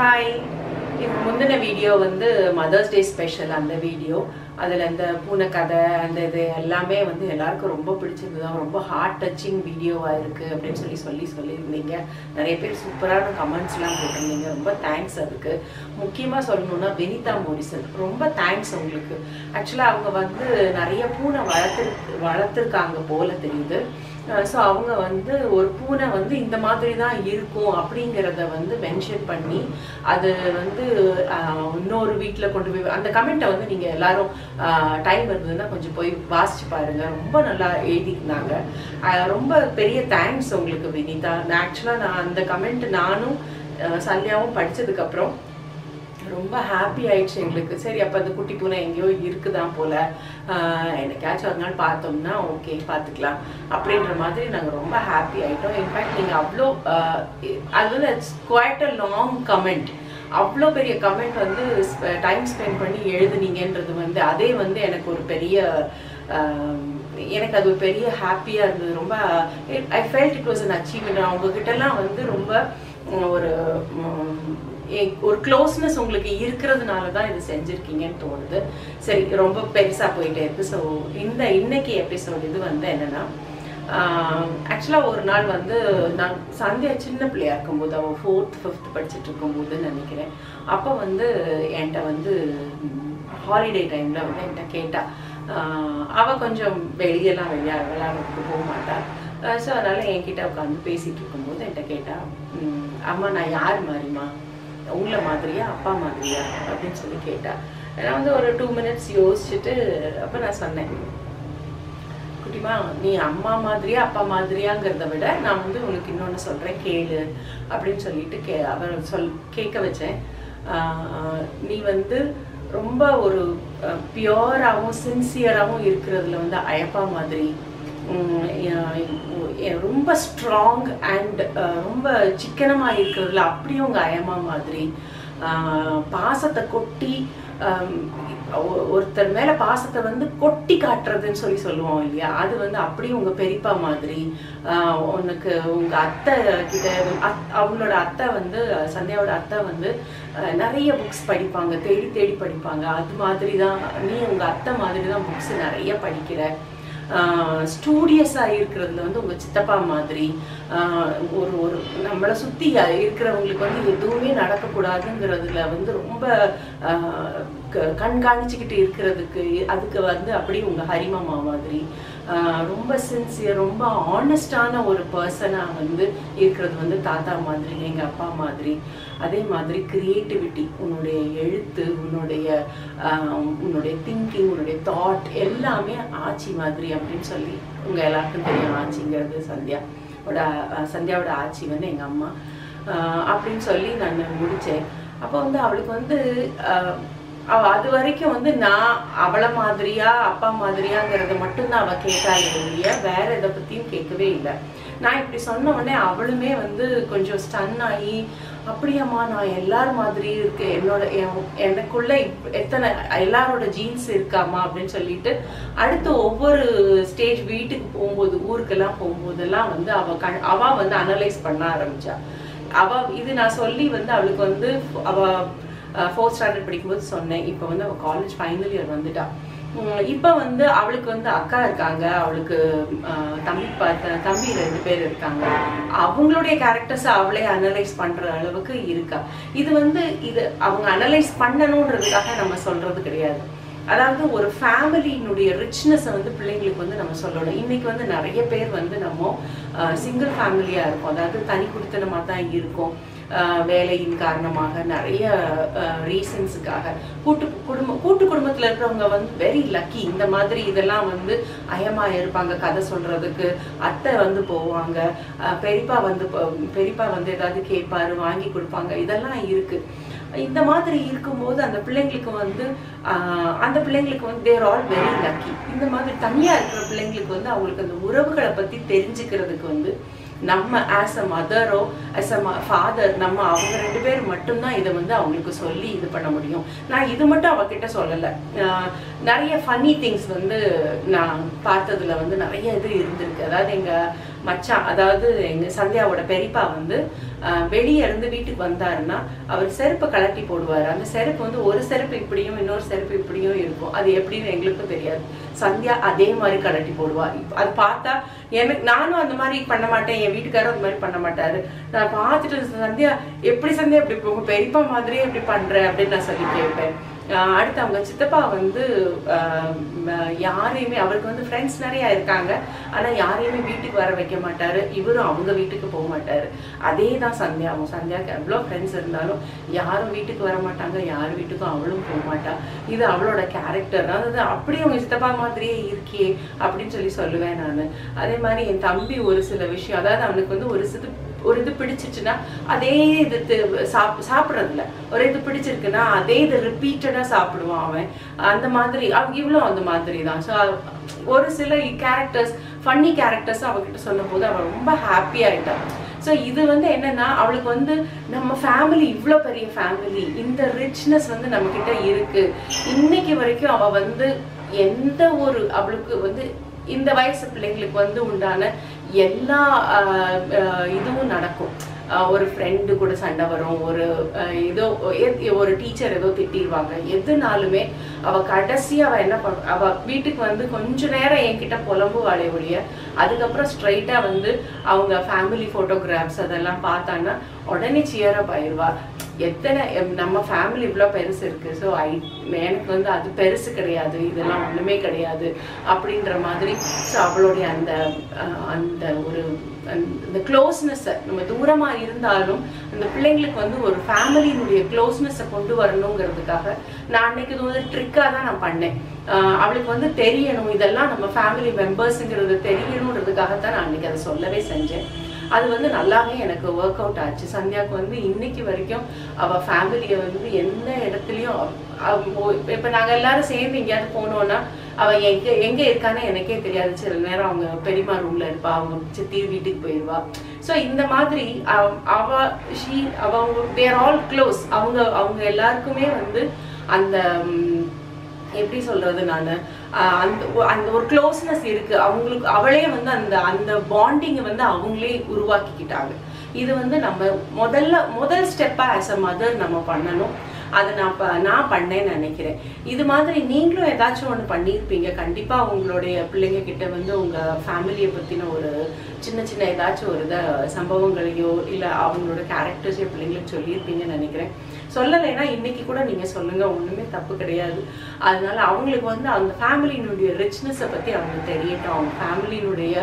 hi இப்போ முந்தின video வந்து மதர்ஸ் டே ஸ்பெஷல் அந்த வீடியோ அதில் அந்த பூனை கதை அந்த இது எல்லாமே வந்து எல்லாருக்கும் ரொம்ப பிடிச்சிருந்தது ரொம்ப ஹார்ட் டச்சிங் வீடியோவாக இருக்குது அப்படின்னு சொல்லி சொல்லி சொல்லியிருந்தீங்க நிறைய பேர் சூப்பரான கமெண்ட்ஸ்லாம் போட்டிருந்தீங்க ரொம்ப தேங்க்ஸ் அதுக்கு முக்கியமாக சொல்லணும்னா வினிதா மோரிசன் ரொம்ப தேங்க்ஸ் உங்களுக்கு ஆக்சுவலாக அவங்க வந்து நிறைய பூனை வளர்த்துரு வளர்த்துருக்காங்க போல தெரியுது ஸோ அவங்க வந்து ஒரு பூனை வந்து இந்த மாதிரி தான் இருக்கும் அப்படிங்கிறத வந்து மென்ஷன் பண்ணி அது வந்து ஆஹ், இன்னொரு வீட்டில் கொண்டு போய் அந்த கமெண்ட்டை வந்து நீங்கள் எல்லாரும் டைம் இருந்ததுன்னா கொஞ்சம் போய் வாசிச்சு பாருங்க ரொம்ப நல்லா எழுதியிருந்தாங்க ஆஹ், ரொம்ப பெரிய தேங்க்ஸ் உங்களுக்கு வினிதா நான் ஆக்சுவலாக நான் அந்த கமெண்ட் நானும் ஆஹ், சல்யாவும் படிச்சதுக்கப்புறம் ரொம்ப ஹாப்பி ஆயிடுச்சு எங்களுக்கு சரி அப்போ அந்த குட்டி பூனை எங்கேயோ இருக்குதான் போல ஆஹ் என்னைக்காச்சும் ஒரு நாள் பார்த்தோம்னா ஓகே பார்த்துக்கலாம் அப்படின்ற மாதிரி நாங்கள் ரொம்ப ஹாப்பி ஆயிட்டோம் இன்ஃபேக்ட் நீங்கள் அவ்வளோ ஆஹ் அது வந்து it's quite a long comment அவ்வளோ பெரிய கமெண்ட் வந்து டைம் ஸ்பெண்ட் பண்ணி எழுதுனீங்கன்றது வந்து அதே வந்து எனக்கு ஒரு பெரிய ஆஹ் எனக்கு அது ஒரு பெரிய ஹாப்பியாக இருந்தது ரொம்ப I felt it was an achievement அவங்கக்கிட்டலாம் வந்து ரொம்ப உம், ஒரு உம், ஏ- ஒரு க்ளோஸ்னஸ் உங்களுக்கு இருக்கிறதுனால தான் இது செஞ்சுருக்கீங்கன்னு தோணுது சரி ரொம்ப பெருசாக போயிட்டே இருக்கு ஸோ இந்த இன்னைக்கு எபிசோட் இது வந்து என்னன்னா ஆக்சுவலாக ஒரு நாள் வந்து நான் சந்தியா சின்ன பிள்ளையா இருக்கும்போது அவள் ஃபோர்த் ஃபிஃப்த் படிச்சுட்டு இருக்கும்போது நினைக்கிறேன் அப்போ வந்து என்கிட்ட வந்து ஹாலிடே டைமில் வந்து என்கிட்ட கேட்டா ஆஹ் அவ கொஞ்சம் வெளியெல்லாம் வெளியா விளையாடுறதுக்கு போக மாட்டா ஸோ அதனால என்கிட்ட உட்காந்து பேசிட்டு இருக்கும்போது என்கிட்ட கேட்டா "ம், அம்மா நான் யார் மாதிரிமா உங்களை மாதிரியா அப்பா மாதிரியா அப்படின்னு சொல்லி கேட்டா நான் வந்து ஒரு டூ மினிட்ஸ் யோசிச்சுட்டு அப்போ நான் சொன்னேன் குட்டிமா நீ அம்மா மாதிரியா அப்பா மாதிரியாங்கிறத விட நான் வந்து உனக்கு இன்னொன்று சொல்கிறேன் கேளு அப்படின்னு சொல்லிட்டு கே அவர் சொல் கேட்க வச்சேன் ஆஹ் நீ வந்து ரொம்ப ஒரு பியோராகவும் சின்சியராகவும் இருக்கிறதுல வந்து அயப்பா மாதிரி உம், எ- எ- ரொம்ப ஸ்ட்ராங் அண்ட் ரொம்ப சிக்கனமாக இருக்கிறதுல அப்படியும் உங்கள் அயமா மாதிரி ஆஹ் பாசத்தை கொட்டி ஆம், ஒ- ஒருத்தர் மேல பாசத்தை வந்து கொட்டி காட்டுறதுன்னு சொல்லி சொல்லுவோம் இல்லையா அது வந்து அப்படியே உங்க பெரியப்பா மாதிரி ஆஹ் உனக்கு உங்க அத்தை கிட்ட அத்- அவங்களோட அத்தை வந்து சந்தியாவோட அத்தை வந்து ஆஹ் நிறைய புக்ஸ் படிப்பாங்க தேடி தேடி படிப்பாங்க அது மாதிரி தான் நீ உங்க அத்தை மாதிரி தான் புக்ஸ் நிறைய படிக்கிற ஸ்டூடியஸாக இருக்கிறதுல வந்து உங்கள் சித்தப்பா மாதிரி ஆஹ் ஒரு ஒரு நம்மளை சுற்றி இருக்கிறவங்களுக்கு வந்து எதுவுமே நடக்கக்கூடாதுங்கிறதுல வந்து ரொம்ப ஆஹ் க- கண்காணிச்சுக்கிட்டு இருக்கிறதுக்கு அதுக்கு வந்து அப்படியே உங்கள் ஹரிமாமா மாதிரி ஆஹ் ரொம்ப சின்சியர் ரொம்ப ஆனஸ்டான ஒரு பர்சனாக வந்து இருக்கிறது வந்து தாத்தா மாதிரி எங்கள் அப்பா மாதிரி அதே மாதிரி கிரியேட்டிவிட்டி உன்னுடைய எழுத்து உன்னுடைய ஆஹ் உன்னுடைய திங்கிங் உன்னுடைய தாட் எல்லாமே ஆச்சி மாதிரி அப்படின்னு சொல்லி உங்கள் எல்லாருக்கும் தெரியும் ஆச்சிங்கிறது சந்தியா ஓட அஹ் சந்தியாவோட ஆச்சி வந்து எங்கள் அம்மா ஆஹ் அப்படின்னு சொல்லி நான் முடித்தேன் அப்போ வந்து அவளுக்கு வந்து ஆஹ் அவ அது வரைக்கும் வந்து நான் அவளை மாதிரியா அப்பா மாதிரியாங்கிறத மட்டும்தான் அவ கேட்டா இல்லைய வேற இதை பத்தியும் கேட்கவே இல்லை நான் இப்படி சொன்ன உடனே அவளுமே வந்து கொஞ்சம் ஸ்டன் ஆகி அப்படியாம்மா நான் எல்லார் மாதிரி இருக்கு என்னோட என்- எனக்குள்ள இப்- எத்தனை எல்லாரோட ஜீன்ஸ் இருக்காமா அப்படின்னு சொல்லிட்டு அடுத்து ஒவ்வொரு ஸ்டேஜ் வீட்டுக்கு போகும்போது ஊருக்கெல்லாம் போகும்போதெல்லாம் வந்து அவ கண் அவ வந்து அனலைஸ் பண்ண ஆரம்பிச்சா அவ இது நான் சொல்லி வந்து அவளுக்கு வந்து அவ ஃபோர்த் ஸ்டாண்டர்ட் படிக்கும்போது சொன்னேன் இப்போ வந்து அவள் காலேஜ் ஃபைனல் இயர் வந்துட்டா உம் இப்போ வந்து அவளுக்கு வந்து அக்கா இருக்காங்க அவளுக்கு ஆஹ், தம்பி பார்த்த தம்பி ரெண்டு பேர் இருக்காங்க அவங்களுடைய கேரக்டர்ஸை அவளே அனலைஸ் பண்ற அளவுக்கு இருக்கா இது வந்து இது அவங்க அனலைஸ் பண்ணணுன்றதுக்காக நம்ம சொல்றது கிடையாது அதாவது ஒரு ஃபேமிலியினுடைய ரிச்னஸை வந்து பிள்ளைங்களுக்கு வந்து நம்ம சொல்லணும் இன்னைக்கு வந்து நிறைய பேர் வந்து நம்ம சிங்கிள் ஃபேமிலியாக இருக்கோம் அதாவது தனி குடித்தனமாக தான் இருக்கோம் ஆஹ் வேலையின் காரணமாக நிறைய ரீசன்ஸுக்காக கூட்டு குடும்பம் கூட்டு குடும்பத்தில் இருக்கிறவங்க வந்து வெரி லக்கி இந்த மாதிரி இதெல்லாம் வந்து அயமா இருப்பாங்க கதை சொல்றதுக்கு அத்தை வந்து போவாங்க ஆஹ் பெரியப்பா வந்து போ- பெரியப்பா வந்து ஏதாவது கேட்பாரு வாங்கி கொடுப்பாங்க இதெல்லாம் இருக்கு இந்த மாதிரி இருக்கும்போது அந்த பிள்ளைங்களுக்கு வந்து ஆஹ் அந்த பிள்ளைங்களுக்கு வந்து தேர் ஆல் வெரி லக்கி இந்த மாதிரி தனியா இருக்கிற பிள்ளைங்களுக்கு வந்து அவங்களுக்கு அந்த உறவுகளை பத்தி தெரிஞ்சுக்கிறதுக்கு வந்து நம்ம ஆஸ் அ மதரோ ஆஸ் அ ஃபாதர் நம்ம அவங்க ரெண்டு பேர் மட்டும்தான் இதை வந்து அவங்களுக்கு சொல்லி இது பண்ண முடியும் நான் இது மட்டும் அவகிட்ட சொல்லலை ஆஹ் நிறைய ஃபன்னி திங்ஸ் வந்து நான் பார்த்ததுல வந்து நிறைய இது இருந்திருக்கு அதாவது எங்க மச்சான் அதாவது எங்க சந்தியாவோட பெரியப்பா வந்து ஆஹ், வெளியே இருந்து வீட்டுக்கு வந்தாருன்னா அவர் செருப்பை கலட்டி போடுவார் அந்த செருப்பு வந்து ஒரு செருப்பு இப்படியும் இன்னொரு செருப்பு இப்படியும் இருக்கும் அது எப்படின்னு எங்களுக்கும் தெரியாது சந்தியா அதே மாதிரி கலட்டி போடுவா இப்ப அது பார்த்தா எனக்கு நானும் அந்த மாதிரி பண்ண மாட்டேன் என் வீட்டுக்காரரும் அந்த மாதிரி பண்ண மாட்டாரு நான் பார்த்துட்டு சந்தியா எப்படி சந்தியா இப்படி உங்க பெரியப்பா மாதிரியே இப்படி பண்ற அப்படின்னு நான் சொல்லி கேட்பேன் ஆஹ் அடுத்து அவங்க சித்தப்பா வந்து ஆஹ் ம- யாரையுமே அவருக்கு வந்து ஃப்ரெண்ட்ஸ் நிறைய இருக்காங்க ஆனா யாரையுமே வீட்டுக்கு வர வைக்க மாட்டாரு இவரும் அவங்க வீட்டுக்கு போக மாட்டாரு அதே தான் சந்தியாவும் சந்தியாவுக்கு எவ்வளோ ஃப்ரெண்ட்ஸ் இருந்தாலும் யாரும் வீட்டுக்கு வர மாட்டாங்க யார் வீட்டுக்கும் அவளும் போக மாட்டா இது அவளோட கேரக்டர் அதாவது அப்படியே அவங்க சித்தப்பா மாதிரியே இருக்கே அப்படின்னு சொல்லி சொல்லுவேன் நான் அதே மாதிரி என் தம்பி ஒரு சில விஷயம் அதாவது அவனுக்கு வந்து ஒரு சில ஒரு இது பிடிச்சிச்சுன்னா அதே இது தி- சாப் சாப்பிட்றதில்ல ஒரு இது பிடிச்சிருக்குன்னா அதே இது ரிப்பீட்டடாக சாப்பிடுவான் அவன் அந்த மாதிரி அவ இவ்வளோ அந்த மாதிரி தான் ஸோ ஒரு சில கேரக்டர்ஸ் ஃபன்னி கேரக்டர்ஸ் அவகிட்ட சொல்லும் போது அவள் ரொம்ப ஹாப்பி ஆயிட்டான் ஸோ இது வந்து என்னன்னா அவளுக்கு வந்து நம்ம ஃபேமிலி இவ்வளோ பெரிய ஃபேமிலி இந்த ரிச்னஸ் வந்து நம்ம கிட்ட இருக்கு இன்னைக்கு வரைக்கும் அவ வந்து எந்த ஒரு அவளுக்கு வந்து இந்த வயசு பிள்ளைங்களுக்கு வந்து உண்டான எல்லா ஆஹ், ஆஹ், இதுவும் நடக்கும் ஆஹ், ஒரு ஃப்ரெண்டு கூட சண்டை வரும் ஒரு ஆஹ், ஏதோ எ- ஒரு டீச்சர் ஏதோ திட்டிடுவாங்க எதுனாலுமே அவ கடைசி அவ என்ன பண்ண அவ வீட்டுக்கு வந்து கொஞ்ச நேரம் என்கிட்ட புலம்புவாளே ஒழிய அதுக்கப்புறம் ஸ்ட்ரைட்டா வந்து அவங்க ஃபேமிலி ஃபோட்டோகிராஃப்ஸ் அதெல்லாம் பார்த்தான்னா உடனே சியரப் ஆயிடுவா எத்தனை எம், நம்ம ஃபேமிலி இவ்வளோ பெருசு இருக்கு ஸோ ஐ எனக்கு வந்து அது பெருசு கிடையாது இதெல்லாம் ஒண்ணுமே கிடையாது அப்படின்ற மாதிரி ஸோ அவளுடைய அந்த அஹ், அந்த ஒரு அந்த- இந்த க்ளோஸ்னஸை நம்ம தூரமா இருந்தாலும் அந்த பிள்ளைங்களுக்கு வந்து ஒரு ஃபேமிலியினுடைய க்ளோஸ்னஸை கொண்டு வரணுங்கிறதுக்காக நான் அன்னைக்கு இது வந்து ட்ரிக்காக தான் நான் பண்ணேன் ஆஹ் அவளுக்கு வந்து தெரியணும் இதெல்லாம் நம்ம ஃபேமிலி மெம்பர்ஸுங்கிறது தெரியணுன்றதுக்காக தான் நான் அன்னைக்கு அதை சொல்லவே செஞ்சேன் அது வந்து நல்லாவே எனக்கு ஒர்க் அவுட் ஆச்சு சந்தியாவுக்கு வந்து இன்னைக்கு வரைக்கும் அவ ஃபேமிலியை வந்து எந்த இடத்துலையும் இப்போ நாங்கள் எல்லாரும் சேர்ந்து எங்கேயாவது போனோம்னா அவ எங்க எங்க இருக்கான்னு எனக்கே தெரியாது சில நேரம் அவங்க பெரியம்மா ரூம்ல இருப்பா அவங்க சித்தி வீட்டுக்கு போயிடுவா ஸோ இந்த மாதிரி அவ- அவ ஷீ அவங்க தேர் ஆல் க்ளோஸ் அவங்க அவங்க எல்லாருக்குமே வந்து அந்த ம், எப்படி சொல்றது நான் அந்த ஒ- அந்த ஒரு க்ளோஸ்னஸ் இருக்கு அவங்களுக்கு அவளே வந்து அந்த அந்த பாண்டிங்கை வந்து அவங்களே உருவாக்கிக்கிட்டாங்க இது வந்து நம்ம முதல்ல முதல் ஸ்டெப்பா ஆஸ் அ மதர் நம்ம பண்ணணும் அதை நான் ப- நான் பண்ணேன்னு நினைக்கிறேன் இது மாதிரி நீங்களும் ஏதாச்சும் ஒன்று பண்ணியிருப்பீங்க கண்டிப்பா உங்களுடைய பிள்ளைங்க கிட்ட வந்து உங்க ஃபேமிலியை பத்தின ஒரு சின்ன சின்ன ஏதாச்சும் ஒரு இதை சம்பவங்களையோ இல்லை அவங்களோட கேரக்டர்ஸையோ பிள்ளைங்களுக்கு சொல்லியிருப்பீங்கன்னு நினைக்கிறேன் சொல்லலைன்னா இன்னைக்கு கூட நீங்க சொல்லுங்க ஒண்ணுமே தப்பு கிடையாது அதனால அவங்களுக்கு வந்து அந்த ஃபேமிலியினுடைய ரிச்னஸை பத்தி அவங்க தெரியட்டும் அவங்க ஃபேமிலியினுடைய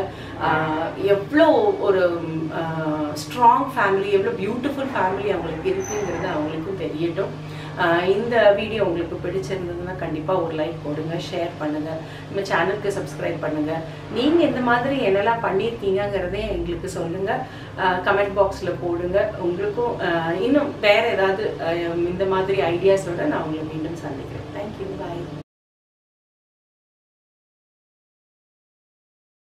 எவ்வளோ ஒரு ஸ்ட்ராங் ஃபேமிலி எவ்வளோ பியூட்டிஃபுல் ஃபேமிலி அவங்களுக்கு இருக்குங்கிறது அவங்களுக்கும் தெரியட்டும் ஆஹ் இந்த வீடியோ உங்களுக்கு பிடிச்சிருந்ததுன்னா கண்டிப்பா ஒரு லைக் போடுங்க ஷேர் பண்ணுங்க நம்ம சேனலுக்கு சப்ஸ்கிரைப் பண்ணுங்க நீங்க இந்த மாதிரி என்னெல்லாம் பண்ணியிருக்கீங்கங்கிறதே எங்களுக்கு சொல்லுங்க கமெண்ட் பாக்ஸ்ல போடுங்க உங்களுக்கும் ஆஹ் இன்னும் வேற ஏதாவது ஆஹ் இந்த மாதிரி ஐடியாஸோட நான் உங்களை மீண்டும் சந்திக்கிறேன் தேங்க்யூ பாய்